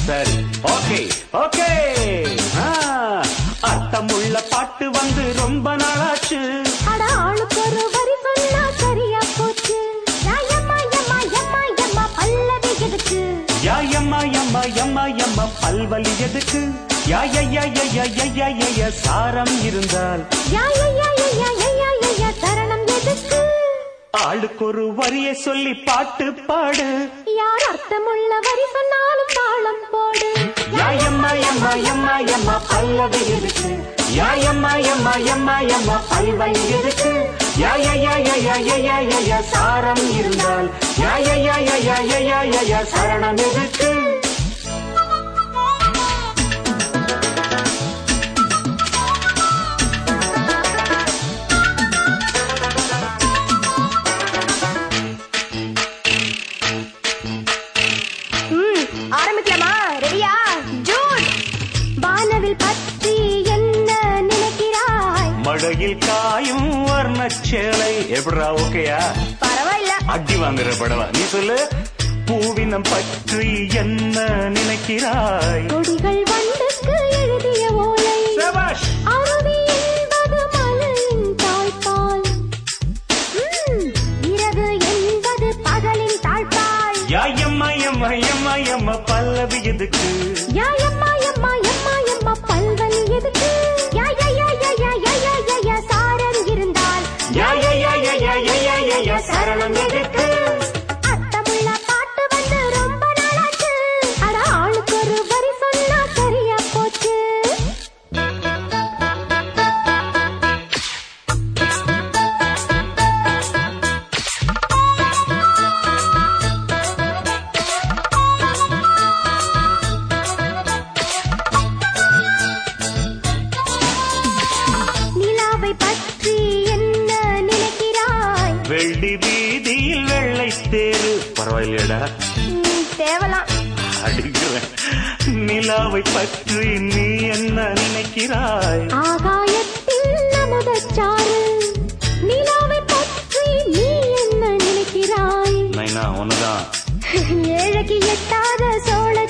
சரி okay okay அர்த்தமுள்ள பாட்டு வந்து ரொம்ப நாளாச்சு அட ஆளுக்கு ஒரு வரி சொன்னா சரியா போச்சு யா, எம்மா, எம்மா, எம்மா, எம்மா, பல்லவி எதுக்கு யா எம்மா எம்மா எம்மா எம்மா பல்வலி எதுக்கு யா யா யா யா யா யா யா யா யா சாரம் இருந்தால் யா, யா, யா, யா, யா, யா, யா, யா, யா, சரணம் எதுக்கு ஆளுக்கு ஒரு வரிய சொல்லி பாட்டு பாடு யார் அர்த்தமுள்ள வரி சொன்னாலும் தாளம் போடு யா எம்மா எம்மா எம்மா எம்மா பல்லவி எதுக்கு யா எம்மா எம்மா எம்மா எம்மா பல்வலி எதுக்கு யா யா யா யா யா யா யா யா யா சாரம் இருந்தால் யா யா யா யா யா யா யா யா யா சரணம் எதுக்கு ம், ஆரம்பிக்கலாமா ரெடியா ஜூட் வானவில் பற்றி என்ன நினைக்கிறாய் மழையில் காயும் வர்ணச்சேலை எப்படா ஓகேயா பரவாயில்ல அடி வாங்குற படவா நீ சொல்லு பூவினம் பற்றி என்ன நினைக்கிறாய் கொடிகள் வண்டுக்கு எழுதிய ஓலை சபாஷ் அருவி என்பது மலையின் தாய்ப்பால் ம், இரவு என்பது பகலின் தாழ்பால் யா எம்மா எம்மா எம்மா எம்மா பல்லவி எதுக்கு யா எம்மா எம்மா எம்மா எம்மா பல்வலி எதுக்கு யா யா யா யா யா யா யா யா யா சாரம் இருந்தால் யா யா யா யா யா யா யா யா யா சரணம் எதுக்கு அர்த்தமுள்ள பாட்டு வந்து ரொம்ப நாளாச்சு அட ஆளுக்கு ஒரு வரி சொன்னா சரியா போச்சு நிலாவை பற்றி என்ன நினைக்கிறாய் வெள்ளி வீதியில் வெள்ளை தேரு பரவாயில்லையடா ம், தேவலாம் அடிக்கிறேன் நிலாவை பற்றி நீ என்ன நினைக்கிறாய் ஆகாயத்தில் அமுதச்சாறு நிலாவை பற்றி நீ என்ன நினைக்கிறாய் நைனா ஒண்ணுதான் ஏழைக்கு எட்டாத சோழ